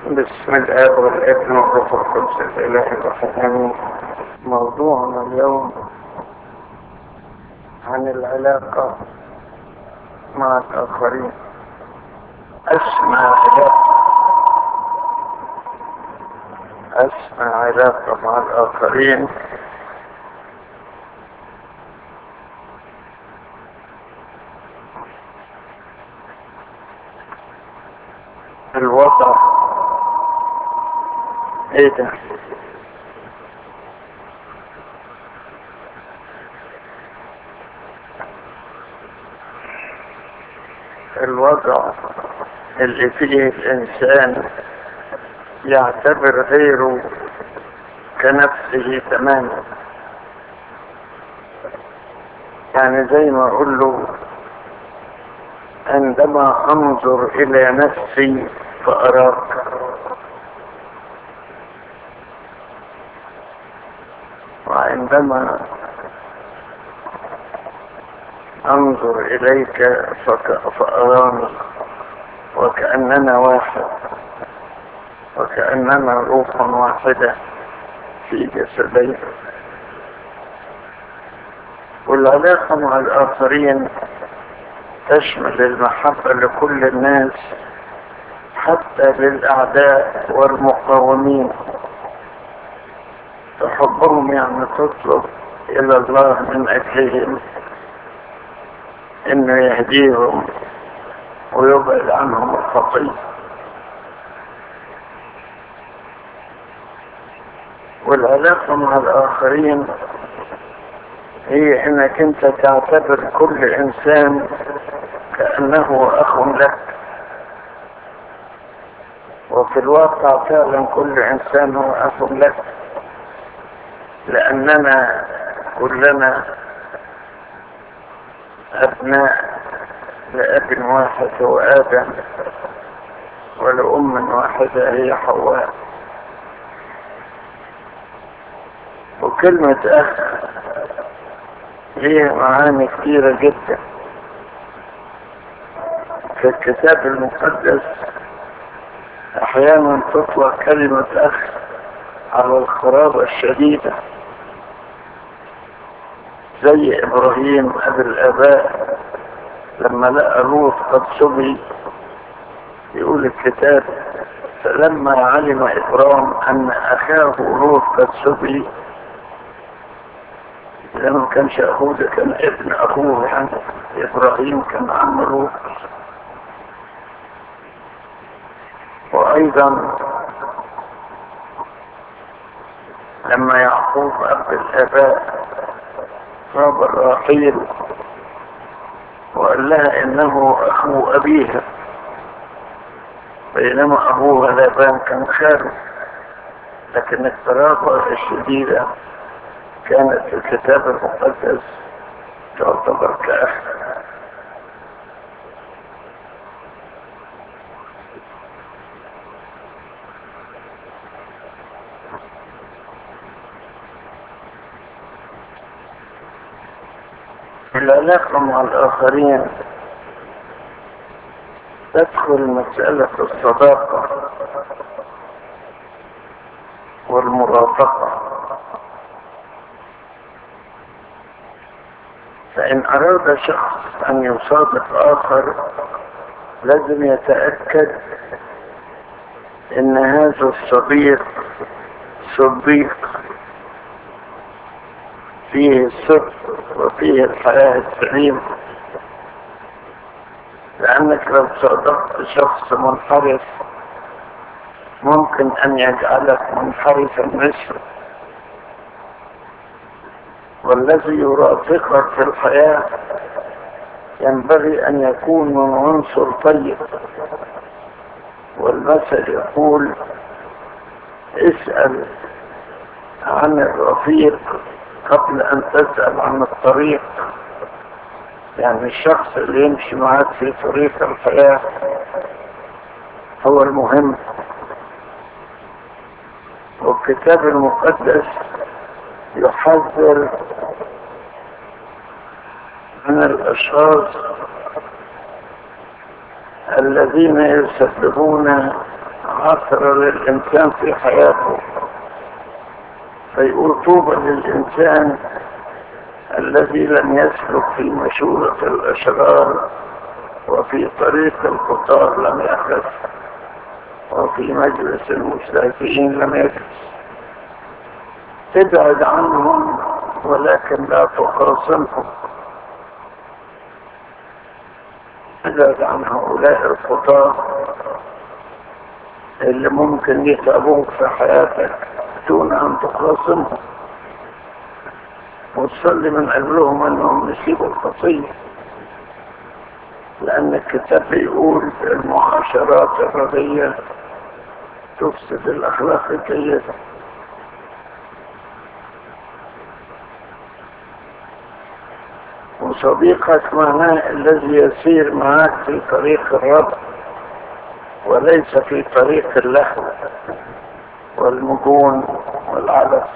بسم الله والابن والروح القدس الاله الواحد امين موضوعنا اليوم عن العلاقة مع الآخرين أسمى علاقة أسمى علاقة مع الآخرين الوضع ايه ده الوضع اللي فيه الانسان يعتبر غيره كنفسه تماما يعني زي ما اقول له عندما انظر الى نفسي فاراك وعندما انظر اليك فك- فاراني وكاننا واحد وكاننا روح واحده في جسدين والعلاقه مع الاخرين تشمل المحبه لكل الناس حتى للاعداء والمقاومين تحبهم يعني تطلب الى الله من اجلهم انه يهديهم ويبعد عنهم الخطيه والعلاقه مع الاخرين هي انك انت تعتبر كل انسان كانه اخ لك وفي الواقع فعلا كل انسان هو اخ لك لاننا كلنا ابناء لاب واحد هو ادم ولام واحده هي حواء وكلمه اخ ليها معاني كثيره جدا في الكتاب المقدس احيانا تطلق كلمه اخ على القرابه الشديده زي ابراهيم ابي الاباء لما لقى لوط قد سبي يقول الكتاب فلما علم ابرام ان اخاه لوط قد سبي لانه ما كانش اخوه ده كان ابن اخوه يعني ابراهيم كان عم لوط وايضا لما يعقوب اب الاباء صاب الراحيل وقال لها انه اخو ابيها بينما ابوها لابان كان خارج لكن القرابة الشديدة كانت في الكتاب المقدس تعتبر كأخ في العلاقة مع الآخرين تدخل مسألة الصداقة والمرافقة فإن أراد شخص أن يصادق آخر لازم يتأكد إن هذا الصديق صديق فيه الصدق وفيه الحياة السليمة لأنك لو صادقت شخص منحرف ممكن أن يجعلك منحرفا مثله والذي يرافقك في الحياة ينبغي أن يكون من عنصر طيب والمثل يقول اسأل عن الرفيق قبل أن تسأل عن الطريق يعني الشخص اللي يمشي معاك في طريق الحياة هو المهم والكتاب المقدس يحذر من الأشخاص الذين يسببون عثرة للإنسان في حياته فيقول طوبى للإنسان الذي لم يسلك في مشورة الأشرار وفي طريق القطار لم يخف وفي مجلس المستهزئين لم يجلس ابعد عنهم ولكن لا تخاصمهم ابعد عن هؤلاء الخطاة اللي ممكن يتعبوك في حياتك دون ان تخاصمهم وتصلي من اجلهم انهم يسيبوا الخطيه لان الكتاب بيقول المعاشرات الرضيه تفسد الاخلاق الجيده وصديقك معناه الذي يسير معك في طريق الرب وليس في طريق اللهو والمجون والعبث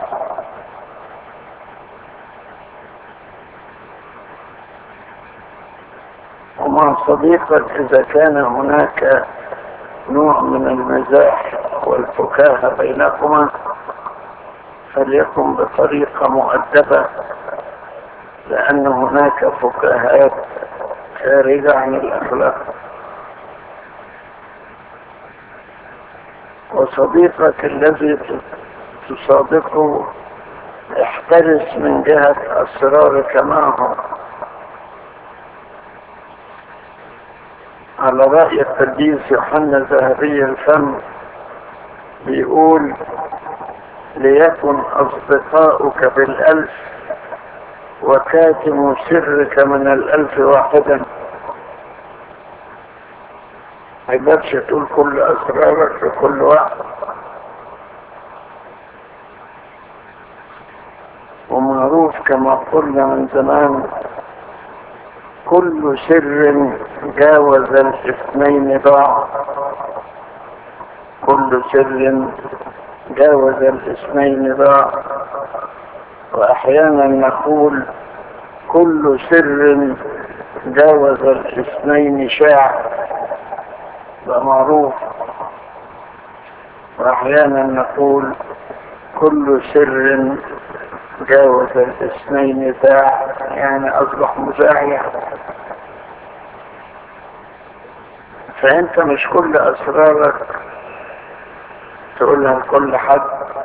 ومع صديقك إذا كان هناك نوع من المزاح والفكاهة بينكما فليكن بطريقة مؤدبة لأن هناك فكاهات خارجة عن الأخلاق وصديقك الذي تصادقه احترس من جهة أسرارك معه على رأي القديس يوحنا ذهبي الفم بيقول ليكن أصدقاؤك بالألف وكاتم سرك من الألف واحدا ما يقدرش تقول كل أسرارك لكل واحد ومعروف كما قلنا من زمان كل سر جاوز الاثنين ضاع كل سر جاوز الاثنين ضاع واحيانا نقول كل سر جاوز الاثنين شاع ده معروف واحيانا نقول كل سر جاوز الاثنين ذاع يعني اصبح مزاحية فانت مش كل اسرارك تقولها لكل حد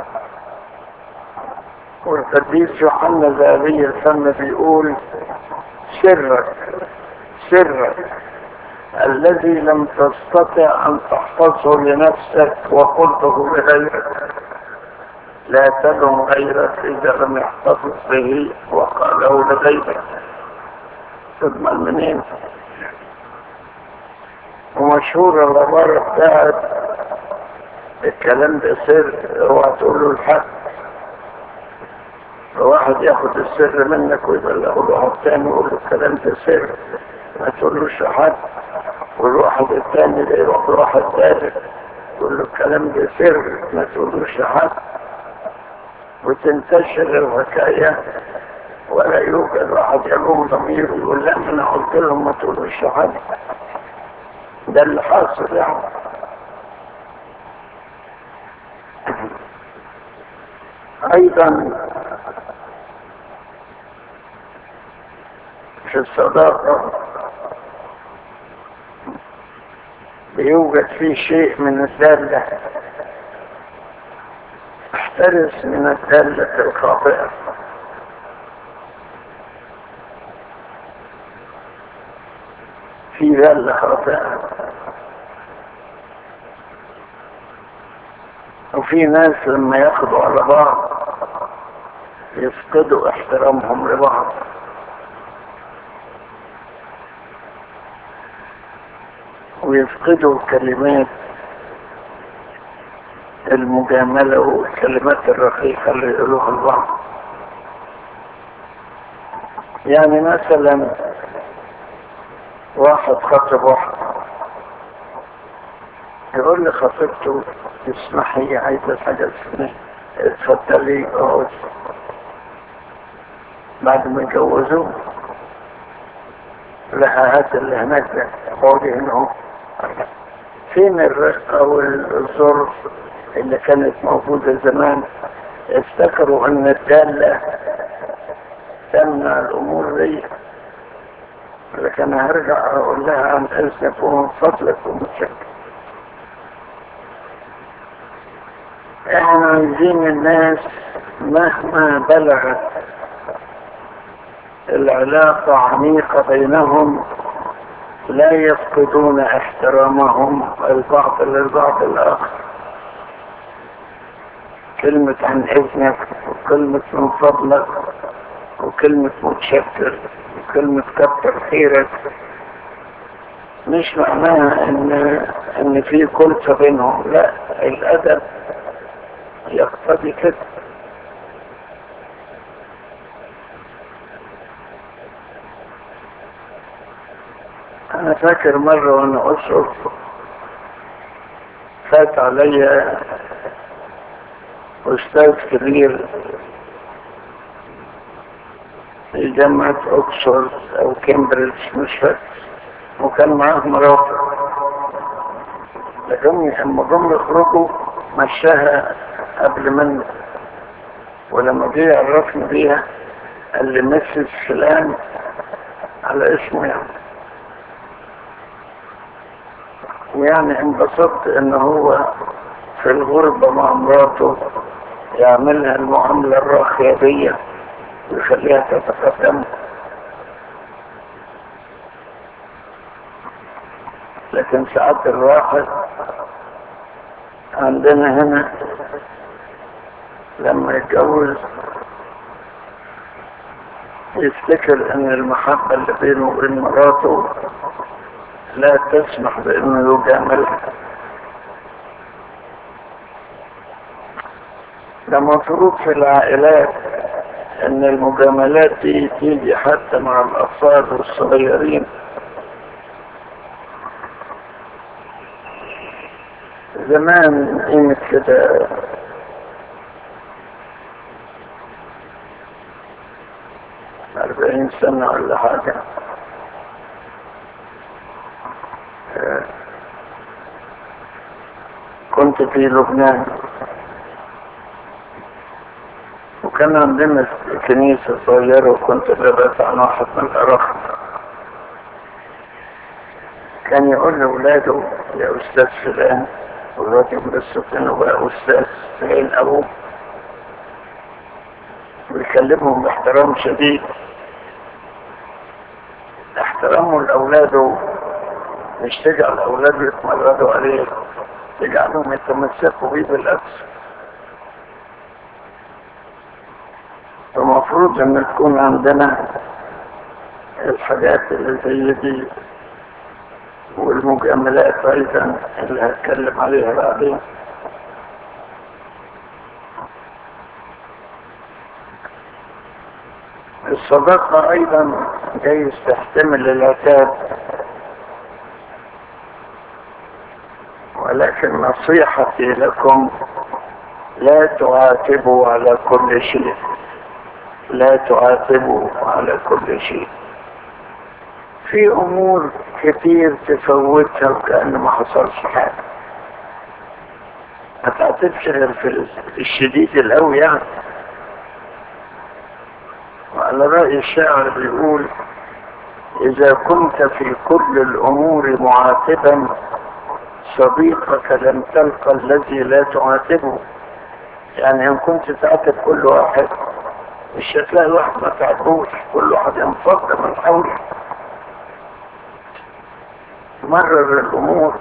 والقديس يوحنا ذهبي الفم بيقول سرك سرك الذي لم تستطع ان تحفظه لنفسك وقلته لغيرك لا تلم غيرك اذا لم يحتفظ به وقاله لغيرك تضمن منين ومشهورة العبارة بتاعت الكلام ده سر اوعى تقول له الحق فواحد ياخد السر منك ويبلغه له واحد تاني يقول له الكلام ده سر ما تقولوش حد والواحد التاني ده يروح لواحد تالت يقول له الكلام ده سر ما تقولوش حد وتنتشر الحكاية ولا يوجد واحد يقوم ضميره يقول لا انا قلت لهم ما تقولوش حد ده اللي حاصل يعني ايضا في الصداقة بيوجد فيه شيء من الدالة احترس من الدالة الخاطئة في دالة خاطئة وفي ناس لما ياخدوا على بعض يفقدوا احترامهم لبعض ويفقدوا الكلمات المجاملة والكلمات الرقيقة اللي يقولوها البعض يعني مثلا واحد خطب واحد يقول لي خطيبته تسمحي عايزة حاجة اسمها اتفضلي اقعد بعد ما يجوزوه لها هات اللي هناك ده اقعدي هنا اهو فين الرقة والظرف اللي كانت موجودة زمان افتكروا ان الدالة تمنع الامور دي لكن هرجع اقول لها عن اذنك ومن فضلك ومتشكر احنا عايزين الناس مهما بلغت العلاقة عميقة بينهم لا يفقدون احترامهم البعض للبعض الآخر كلمة عن إذنك وكلمة من فضلك وكلمة متشكر وكلمة كتر خيرك مش معناها ان ان في كلفة بينهم لا الادب يقتضي كده انا فاكر مرة وانا اشرف فات عليا استاذ كبير في جامعة اوكسفورد او كامبريدج مش فاكر وكان معاه مراته لكن لما جم يخرجوا مشاها قبل منه ولما جه يعرفني بيها قال لي مسز فلان على اسمه يعني ويعني انبسطت ان هو في الغربة مع مراته يعملها المعاملة الراقية دي ويخليها تتقدم لكن ساعات الواحد عندنا هنا لما يتجوز يفتكر ان المحبة اللي بينه وبين مراته لا تسمح بانه يجاملها ده مفروض في العائلات ان المجاملات دي تيجي حتى مع الاطفال والصغيرين زمان قيمة كده أربعين سنة ولا حاجة كنت في لبنان وكان عندنا كنيسة صغيرة وكنت ببات عن واحد من الأرخ كان يقول لأولاده يا أستاذ فلان والراجل بس كانوا بقى أستاذ فين أبوه ويكلمهم باحترام شديد احترامه لأولاده مش تجعل أولاده يتمردوا عليه تجعلهم يتمسكوا بيه بالعكس فمفروض ان تكون عندنا الحاجات اللي زي دي والمجاملات ايضا اللي هتكلم عليها بعدين الصداقة ايضا جايز تحتمل العتاب ولكن نصيحتي لكم لا تعاتبوا على كل شيء لا تعاتبوا على كل شيء في امور كتير تفوتها وكأن ما حصلش حاجة ما تعاتبش غير في الشديد القوي يعني وعلى رأي الشاعر بيقول إذا كنت في كل الأمور معاتبا صديقك لم تلقى الذي لا تعاتبه يعني إن كنت تعاتب كل واحد مش هتلاقي واحد ما تعبوش كل واحد ينفض من حوله مرر الأمور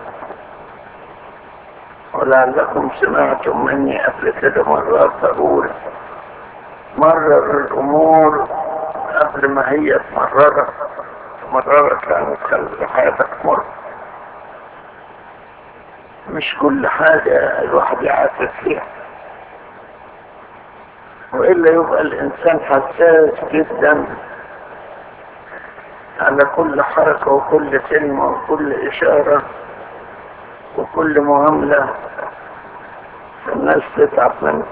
ولعلكم سمعتم مني قبل كده مرات أقول مرر الأمور قبل ما هي تمررت مررت كانت خلي حياتك مر مش كل حاجة الواحد يعاتب فيها وإلا يبقى الإنسان حساس جدا على كل حركة وكل كلمة وكل إشارة وكل معاملة الناس تتعب منه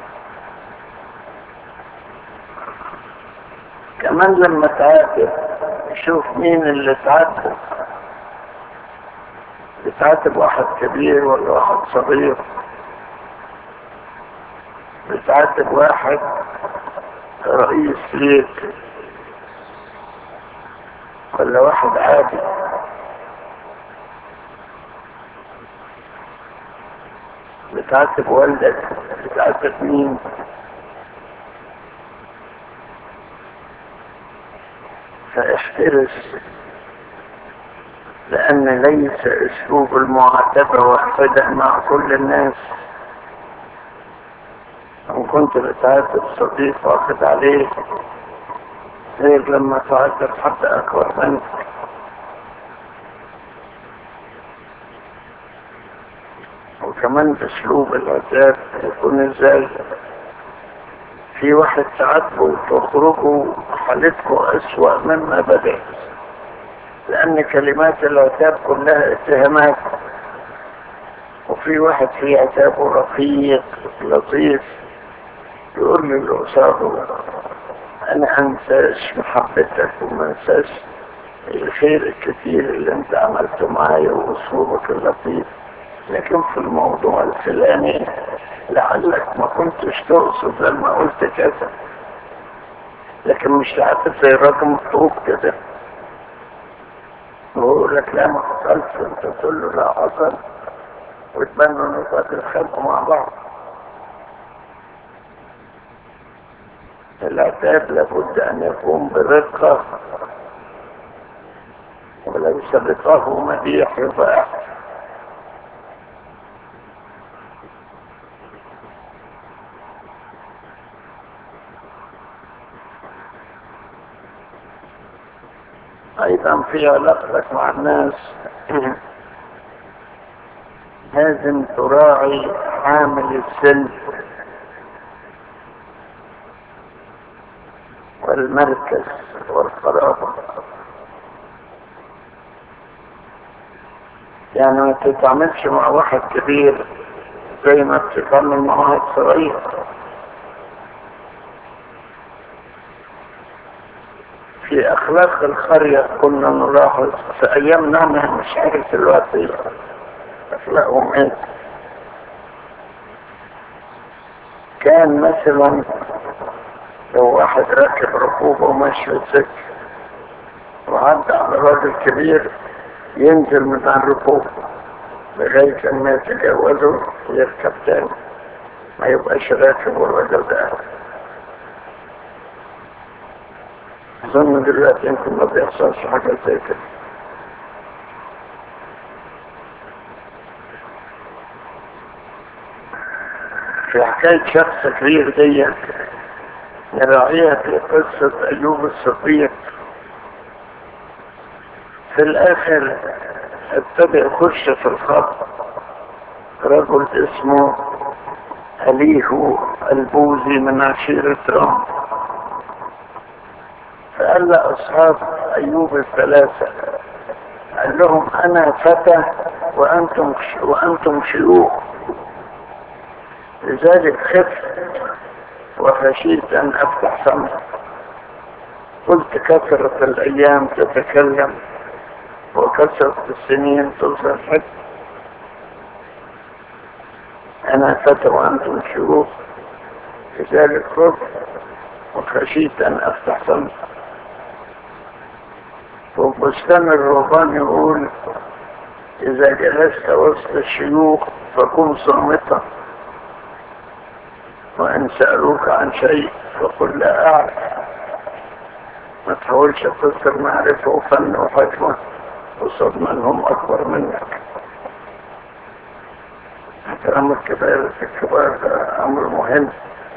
كمان لما تعاتب شوف مين اللي تعاتب بتعاتب واحد كبير ولا واحد صغير بتعاتب واحد رئيس ليك ولا واحد عادي بتعاتب والدك بتعاتب مين فاحترس لأن ليس أسلوب المعاتبة واحدا مع كل الناس إن كنت بتعاتب صديق واخد عليه غير لما تعاتب حد أكبر منك وكمان أسلوب العتاب يكون إزاي في واحد تعاتبه تخرجوا حالتكم أسوأ مما بدأت لأن كلمات العتاب كلها اتهامات وفي واحد في عتابه رقيق لطيف يقول لي اللي قصاده أنا أنساش محبتك وما أنساش الخير الكثير اللي أنت عملته معايا وأسلوبك اللطيف لكن في الموضوع الفلاني لعلك ما كنتش تقصد لما قلت كذا لكن مش تعرف زي الراجل مطلوب كده ويقول لك لا ما حصلش انت تقول له لا حصل وتبنوا انه تتخانقوا مع بعض العتاب لابد ان يكون برقة وليس بطه مديح يبقى ايضا في علاقتك مع الناس لازم تراعي عامل السن والمركز والقرابة يعني ما تتعاملش مع واحد كبير زي ما بتتعامل مع واحد صغير في اخلاق القرية كنا نلاحظ في ايامنا انا مش عارف دلوقتي اخلاقهم ايه كان مثلا لو واحد راكب ركوبه وماشي في السكة وعدى على راجل كبير ينزل من على الركوب لغاية لما يتجاوزه ويركب تاني ما يبقاش راكب والراجل ده اظن دلوقتي يمكن ما بيحصلش حاجة زي كده في حكاية شخص كبير دي نراعيها في قصة أيوب الصديق في الآخر ابتدى يخش في الخط رجل اسمه أليه البوذي من عشيرة رام فقال لأصحاب أيوب الثلاثة قال لهم أنا فتى وأنتم وأنتم شيوخ لذلك خفت وخشيت أن أفتح فمي قلت كثرة الأيام تتكلم وكثرة السنين تظهر حد أنا فتى وأنتم شيوخ لذلك خفت وخشيت أن أفتح فمي وبستان الرهبان يقول إذا جلست وسط الشيوخ فكن صامتا وإن سألوك عن شيء فقل لا أعرف ما تحاولش تذكر معرفة وفن وحكمة قصاد من هم أكبر منك احترام الكبار الكبار ده أمر مهم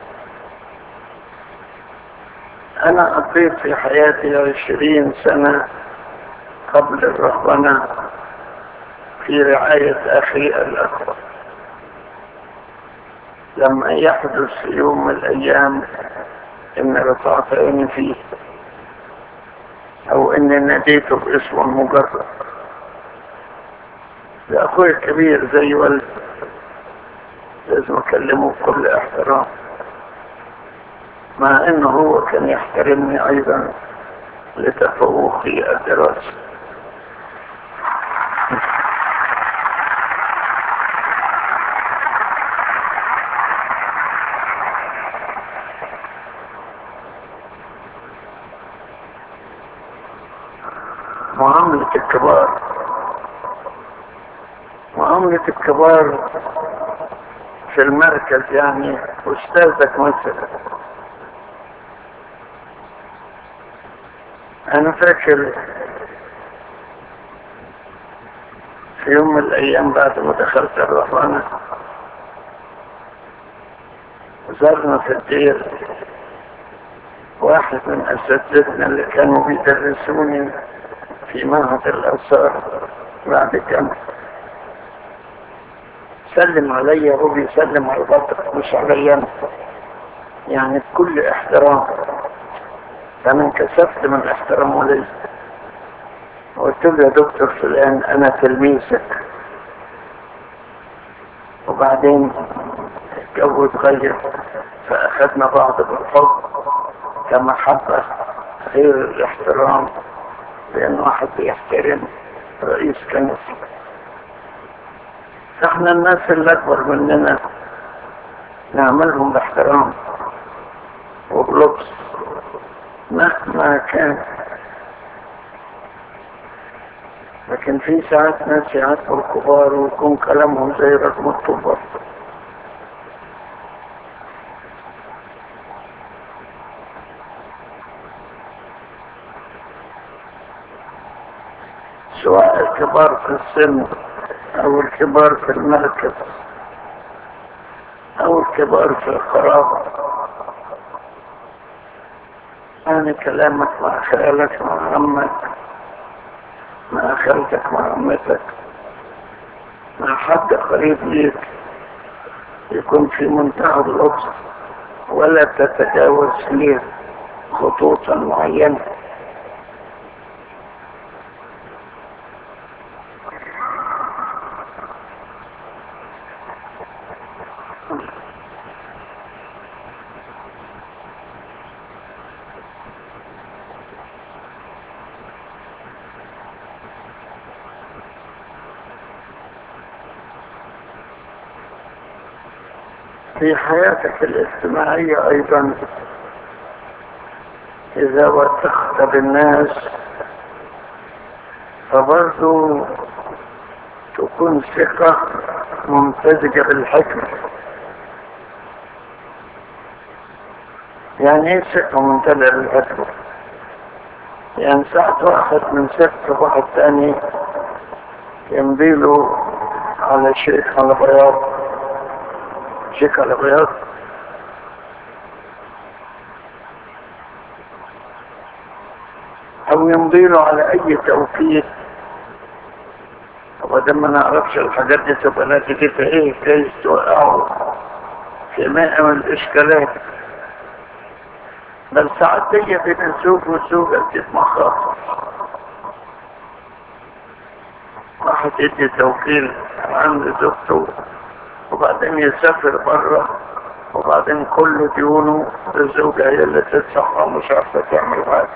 أنا قضيت في حياتي عشرين سنة قبل الرهبنة في رعاية أخي الأكبر لما يحدث في يوم من الأيام إن رفعت عيني فيه أو إني ناديته باسم مجرد ده أخوي الكبير زي والدي لازم أكلمه بكل احترام مع إنه هو كان يحترمني أيضا لتفوقي الدراسة معاملة الكبار معاملة الكبار في المركز يعني أستاذك مثلا أنا فاكر في يوم من الأيام بعد ما دخلت الرهبنة زرنا في الدير واحد من أساتذتنا اللي كانوا بيدرسوني في معهد الآثار بعد الجامعة سلم عليا وهو بيسلم على البطل مش عليا أنا يعني بكل احترام فأنا انكسفت من احترامه لي قلت له يا دكتور فلان أنا تلميذك وبعدين الجو اتغير فأخذنا بعض بالحب كمحبة غير الاحترام لأن واحد بيحترم رئيس كنيسة احنا الناس اللي أكبر مننا نعملهم باحترام وبلطف مهما كان لكن في ساعات ناس يعاتبوا الكبار ويكون كلامهم زي رقم الطوبة سواء الكبار في السن او الكبار في المركز او الكبار في القرابة يعني كلامك مع خيالك مع عمك مع خالتك مع عمتك مع حد قريب ليك يكون في منتهى اللطف ولا تتجاوز ليه خطوطا معينة في حياتك الاجتماعية أيضا إذا وثقت بالناس فبرضو تكون ثقة ممتزجة بالحكمة يعني ايه ثقة ممتزجة بالحكمة يعني ساعة واحد من ثقة واحد تاني يمضيله على شيخ على بياض شيك على بياض او يمضي له على اي توكيد وبدل ما نعرفش الحاجات دي تبقى نتيجتها ايه كيف توقعوا في ماء من الاشكالات بل ساعات دي بين الزوج والزوجة بتسمع خاطر واحد يدي توكيل عند زوجته وبعدين يسافر بره وبعدين كل ديونه الزوجة هي اللي تدفع ومش عارفة تعمل حاجة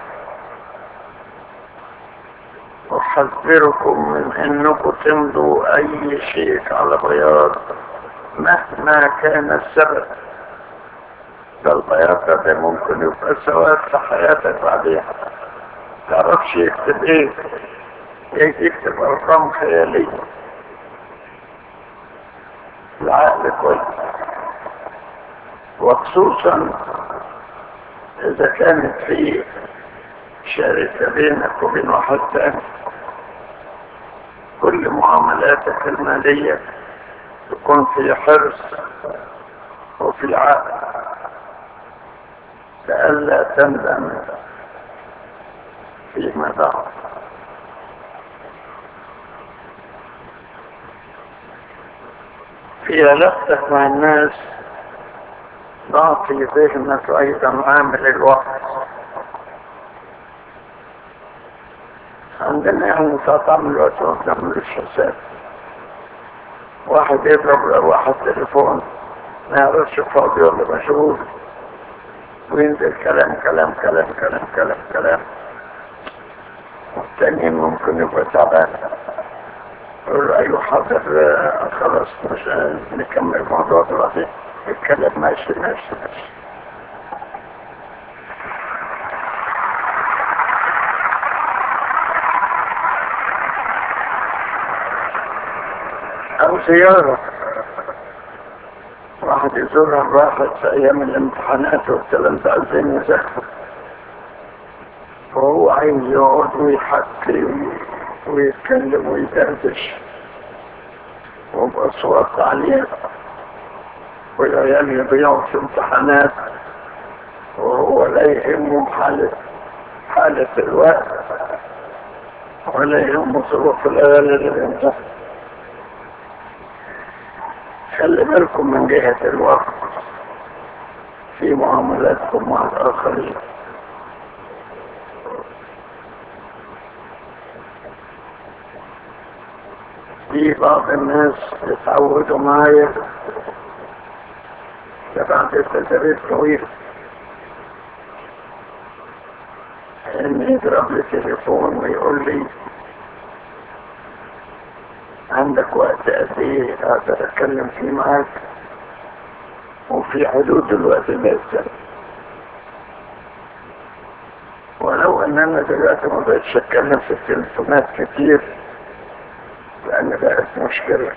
أحذركم من أنكم تمضوا أي شيء على بياض مهما كان السبب ده البياض ده ممكن يبقى سواد في حياتك بعدين تعرفش يكتب ايه يكتب ارقام خيالية العقل كويس وخصوصا اذا كانت في شركة بينك وبين واحد تاني كل معاملاتك المالية تكون في حرص وفي عقل لئلا تندم فيما بعد في علاقتك مع الناس تعطي ذهنك ايضا عامل الوقت عندنا يعني تعمل الوقت وما بنعملش حساب واحد يضرب واحد تليفون ما يعرفش فاضي ولا مشغول وينزل كلام كلام كلام كلام كلام كلام والتانيين ممكن يبقى تعبان يقول له ايوه حاضر خلاص مش نكمل الموضوع دلوقتي الكلام ماشي ماشي ماشي او زيارة واحد يزورها الواحد في ايام الامتحانات والكلام ده عايزين يذاكروا وهو عايز يقعد ويحكي ويتكلم ويدردش وبأصوات عالية والعيال يضيعوا في امتحانات وهو لا يهمه حالة حالة الوقت ولا يهمه ظروف العيال اللي بيمتحن خلي بالكم من جهة الوقت في معاملاتكم مع الآخرين في بعض الناس يتعودوا معايا بعد التدريب طويل ان يضرب لي تليفون ويقول لي عندك وقت قد ايه اقدر اتكلم فيه معاك وفي حدود الوقت ده ولو ان انا دلوقتي ما بقتش اتكلم في التليفونات كتير لان بقت مشكلة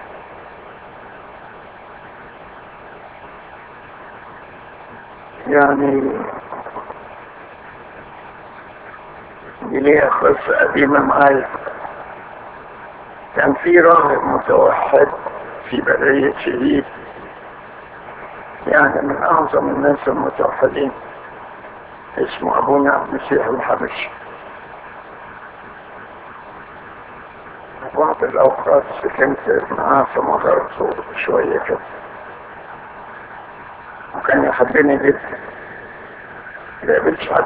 يعني دي ليها قصة قديمة معايا كان في راهب متوحد في برية شديد يعني من أعظم الناس المتوحدين اسمه أبونا عبد المسيح الحبشي بعض الأوقات سكنت معاه في مغارته شوية كده وكان يحبني جدا لا قابلش حد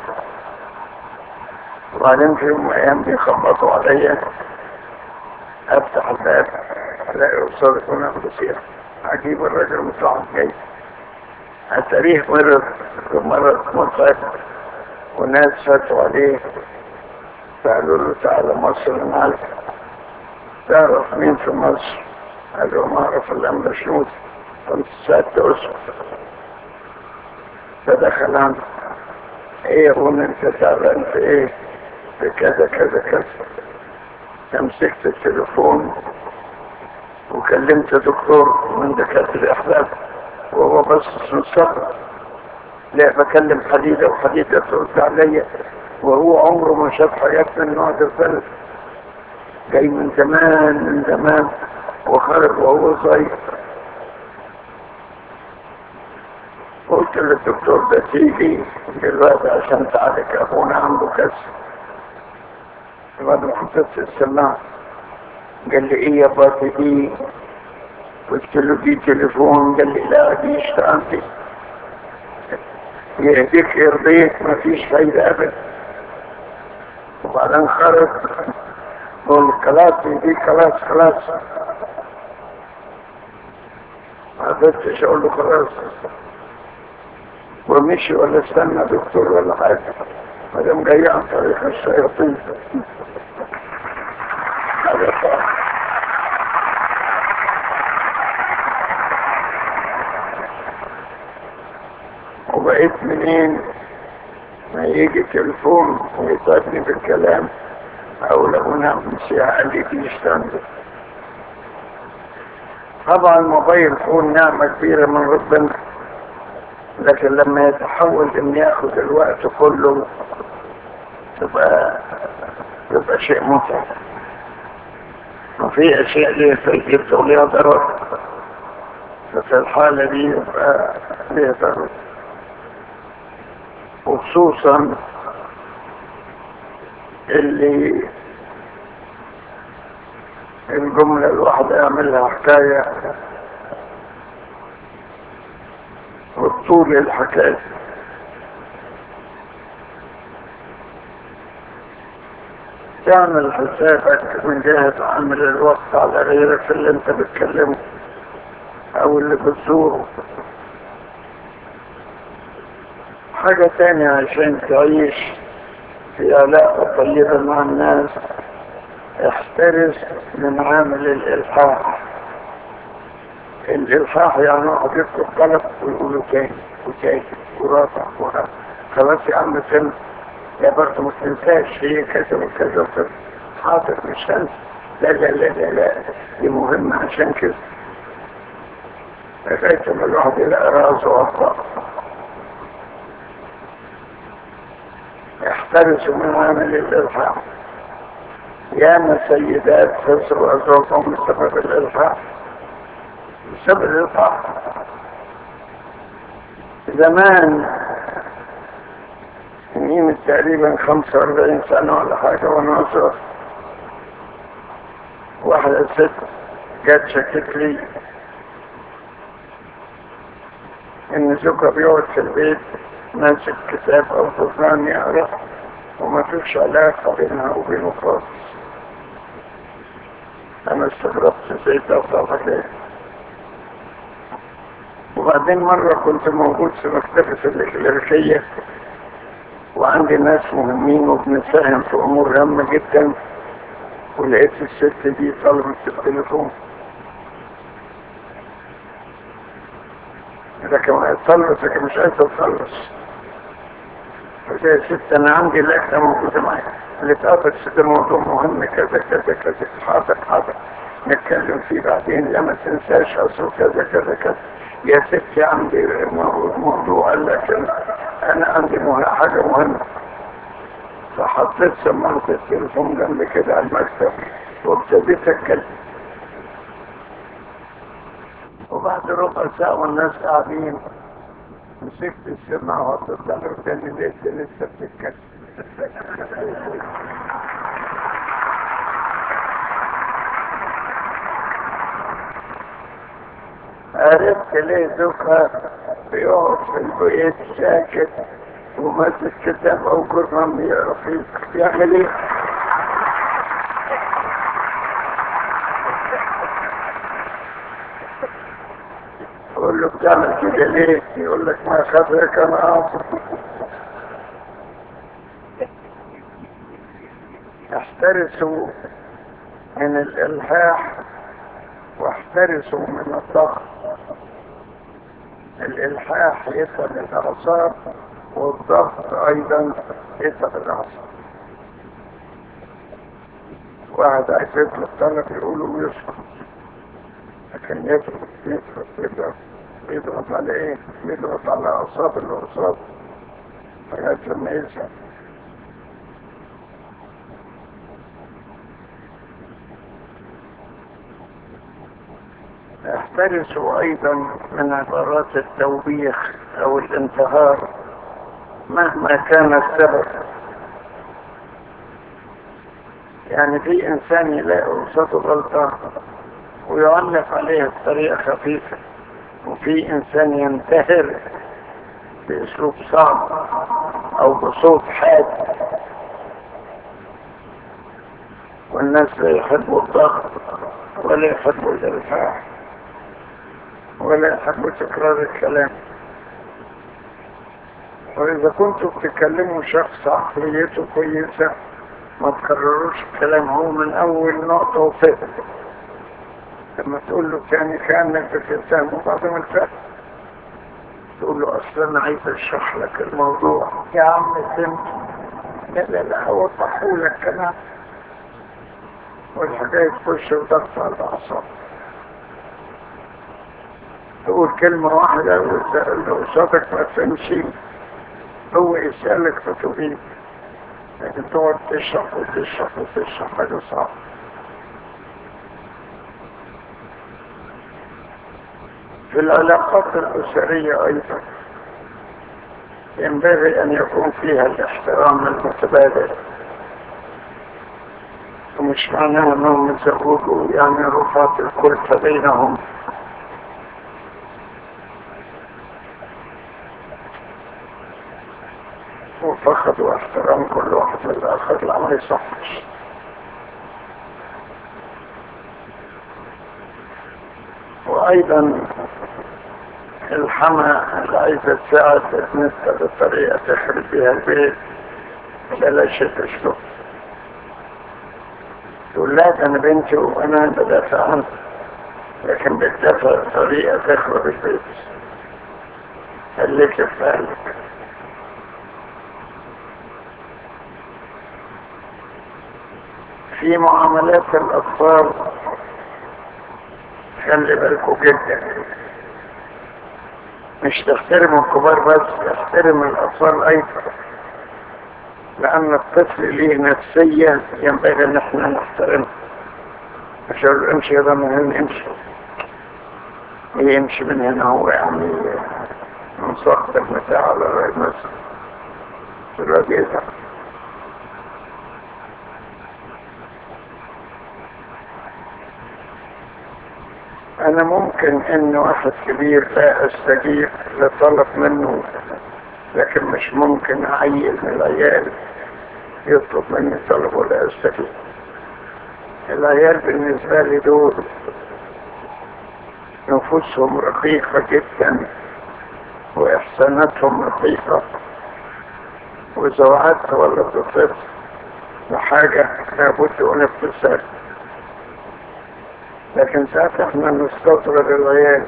وبعدين في يوم من الأيام بيخبطوا عليا أفتح الباب ألاقي أستاذ هنا بصير عجيب الراجل مصعب جاي التاريخ مرض مرض مصعب وناس فاتوا عليه فقالوا له تعالى مصر نعرف تعرف مين في مصر قال له ما اعرف الا مشنود كنت سألت اسم فدخل عنه ايه يا ابونا انت تعبان في ايه في كذا كذا كذا مسكت التليفون وكلمت دكتور من دكاتره احباب وهو بس مستغرب لا بكلم حديدة وحديدة ترد عليا وهو عمره ما شاف حياتنا النوع ده الثالث جاي من زمان من زمان وخرج وهو صغير قلت للدكتور ده تيجي دلوقتي عشان تعالج ابونا عنده كسر بعد ما حطيت السماعة قال لي ايه يا بابا دي قلت له دي تليفون قال لي لا دي اشتغلتي يهديك يرضيك ما فيش فايدة ابدا وبعدين خرج قول خلاص دي خلاص خلاص ما قدرتش اقول له خلاص ومشي ولا استنى دكتور ولا حاجة ما دام جاي عن طريق الشياطين هذا صح وبقيت منين ما يجي تلفون ويطالبني بالكلام او لو نعم مسيح قال لي دي ستاندر طبعا الموبايل فون نعمة كبيرة من ربنا لكن لما يتحول ان ياخد الوقت كله تبقى تبقى شيء متعب وفي اشياء ليها فايدة وليها ضرر ففي الحالة دي يبقى ليها ضرر وخصوصا اللي الجملة الواحدة يعملها حكاية وطول الحكاية تعمل حسابك من جهة عمل الوقت على غيرك اللي انت بتكلمه او اللي بتزوره حاجة تانية عشان تعيش في علاقة طيبة مع الناس احترس من عامل الإلحاح الإلحاح يعني واحد يذكر طلب ويقوله تاني وتاني ورافع ورافع خلاص يا عم فهمت يا برضه ما تنساش هي كذا وكذا وكذا حاضر مش هنسى لا لا لا لا, لا. دي مهمة عشان كده لغاية ما الواحد يلاقي راسه وأطلع احترسوا من عمل الإلحاح ياما سيدات خسروا أزواجهم بسبب الإلحاح بسبب الإلحاح زمان من تقريبا 45 سنة ولا حاجة وانا أصغر واحدة ست جت شكت لي ان زوجها بيقعد في البيت ماسك كتاب او قرآن يقرا وما فيش علاقة بينها وبينه خالص انا استغربت ازاي ده وطبعا ليه وبعدين مرة كنت موجود في مكتبة الإكليريكية وعندي ناس مهمين وبنساهم في أمور هامة جدا ولقيت الست دي طلبت التليفون لكن طلبت لكن مش عايزة تخلص قلت يا ست أنا عندي لكنة موجودة معايا اللي اتقطع ست الموضوع مهم كذا كذا كذا حاضر حاضر نتكلم فيه بعدين لا ما تنساش أصل كذا كذا كذا يا ستي عندي موضوع لكن انا عندي حاجة مهمة فحطيت سماعة التليفون جنبي كده على المكتب وابتديت اتكلم وبعد ربع ساعة والناس قاعدين مسكت السماعة وحطيتها له تاني لقيت لسه بتتكلم عرفت ليه زوجها بيقعد في البيت ساكت وماسك كتاب او قرآن بيعرف يعمل ايه يقول له بتعمل كده ليه يقول لك ما خبرك انا عاصم احترسوا من الالحاح واحترسوا من الضغط الالحاح يتعب الاعصاب والضغط ايضا يتعب الاعصاب واحد عايز يطلب طلب يقولوا يسكت لكن يضغط يضغط يضغط يضغط على ايه؟ يضغط على اعصاب اللي قصاده لغايه لما يزهق احترسوا ايضا من عبارات التوبيخ او الانتهار مهما كان السبب يعني في انسان يلاقي قصته غلطة ويعلق عليها بطريقة خفيفة وفي انسان ينتهر باسلوب صعب او بصوت حاد والناس لا يحبوا الضغط ولا يحبوا الارفاع ولا يحبوا تكرار الكلام وإذا كنتوا بتتكلموا شخص عقليته كويسة ما تكرروش الكلام هو من أول نقطة وفهم لما تقول له تاني كأنك بتفهمه بعد ما الفهم تقول له أصلا أنا عايز أشرح لك الموضوع يا عم فهمت لا لا لا أوضحه لك كلام والحكاية تخش وضغط على الأعصاب تقول كلمة واحدة وصوتك ما تمشي هو يسألك فتغيب لكن تقعد تشرح وتشرح وتشرح حاجة صعبة في العلاقات الأسرية أيضا ينبغي أن يكون فيها الاحترام المتبادل ومش معناه أنهم يزوجوا يعني رفات الكلفة بينهم وفقدوا احترام كل واحد للآخر لا ما يصحش وأيضا الحما اللي عايزة تساعد ابنتها بطريقة تخرب بها البيت بلاش تشتغل تقول لا ده انا بنتي وانا بدافع عنها لكن بتدافع بطريقة تخرب البيت خليك في بالك في معاملات الأطفال خلي بالكم جدا مش تحترم الكبار بس تحترم الأطفال أيضا لأن الطفل ليه نفسية ينبغي إن احنا نحترمها مش هقول امشي يا من هنا امشي يمشي من هنا هو يعني من سقط المتاع على الرأي مثلا الواد يزعل انا ممكن ان واحد كبير لا استجيب لطلب منه لكن مش ممكن اعيل من العيال يطلب مني طلب ولا استجيب العيال بالنسبة لي دول نفوسهم رقيقة جدا واحساناتهم رقيقة واذا وعدت ولا تطلب بحاجة لابد انفذها لكن ساعات احنا نستصغر العيال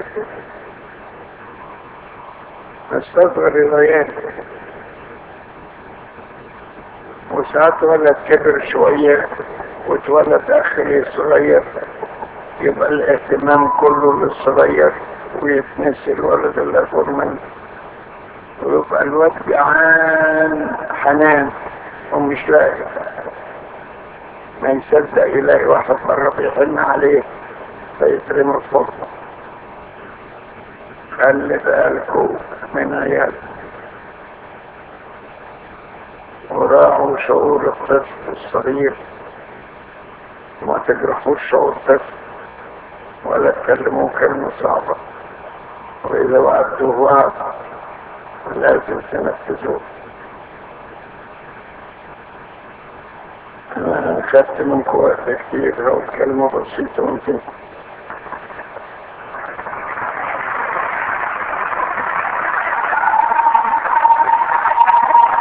نستصغر العيال وساعات ولد كبر شوية واتولد اخري صغير يبقى الاهتمام كله للصغير ويتنسي الولد الاكبر منه ويبقى الواد جعان حنان ومش لاقي ما يصدق يلاقي واحد بره بيحن عليه فيترمي الفضل خلي بالكوا من عيال وراعوا شعور الطفل الصغير وما تجرحوش شعور الطفل ولا تكلموه كلمة صعبة وإذا وعدتوه وعد لازم تنفذوه أنا خدت منكم وقت كتير لو كلمة بسيطة ممكن